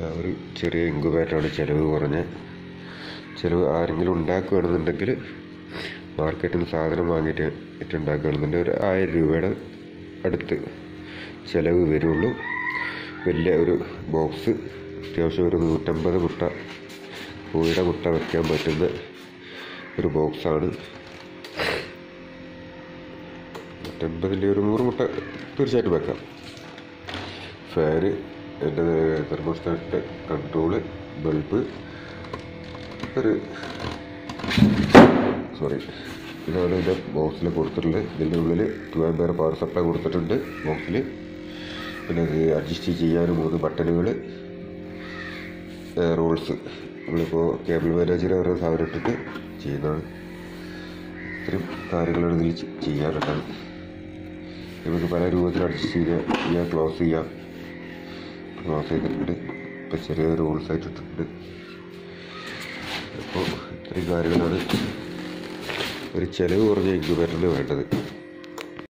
ആ ഒരു ചെറിയ ഇൻക്യുബേറ്ററാണ് ചിലവ് കുറഞ്ഞ ചിലവ് ആരെങ്കിലും ഉണ്ടാക്കുകയാണെന്നുണ്ടെങ്കിൽ മാർക്കറ്റിൽ നിന്ന് സാധനം വാങ്ങിയിട്ട് ഇട്ട് ഉണ്ടാക്കുകയാണെന്നുണ്ടെങ്കിൽ ഒരു ആയിരം രൂപയുടെ അടുത്ത് ചിലവ് വരുള്ളൂ വലിയ ഒരു ബോക്സ് അത്യാവശ്യം ഒരു നൂറ്റമ്പത് മുട്ട കോഴിയുടെ മുട്ട വയ്ക്കാൻ പറ്റുന്ന ഒരു ബോക്സാണ് നൂറ്റമ്പതിൽ ഒരു നൂറ് മുട്ട തീർച്ചയായിട്ടും വെക്കാം ഫാന് എൻ്റെ തെർമോസ്റ്റാറ്റ് കൺട്രോള് ബൾബ് ഒരു സോറി ഇതാണ് ഇതിൻ്റെ ബോക്സിൽ കൊടുത്തിട്ടുള്ളത് ഇതിൻ്റെ ഉള്ളിൽ ടു ആംബിയർ പവർ സപ്ലൈ കൊടുത്തിട്ടുണ്ട് ബോക്സിൽ പിന്നെ ഇത് അഡ്ജസ്റ്റ് ചെയ്യാൻ മൂന്ന് ബട്ടണുകൾ റോൾസ് നമ്മളിപ്പോൾ കേബിൾ മാനേജർ അവരുടെ സാധനം ഇട്ടിട്ട് ചെയ്യുന്നതാണ് ഇത്രയും കാര്യങ്ങളാണ് ഇതിൽ ചെ- ചെയ്യാനുള്ളത് നമുക്ക് പല രൂപത്തിൽ അഡ്ജസ്റ്റ് ചെയ്യാം ചെയ്യാം ക്ലോസ് ചെയ്യാം ക്ലോസ് ചെയ്തിട്ടുണ്ട് ഇപ്പം ചെറിയ റോൾസ് ആയിട്ട് ഇട്ടിട്ടുണ്ട് അപ്പോൾ ഇത്രയും കാര്യങ്ങളാണ് ഒരു ചിലവ് കുറഞ്ഞ ഇൻക്യുബേറ്ററിന് വേണ്ടത്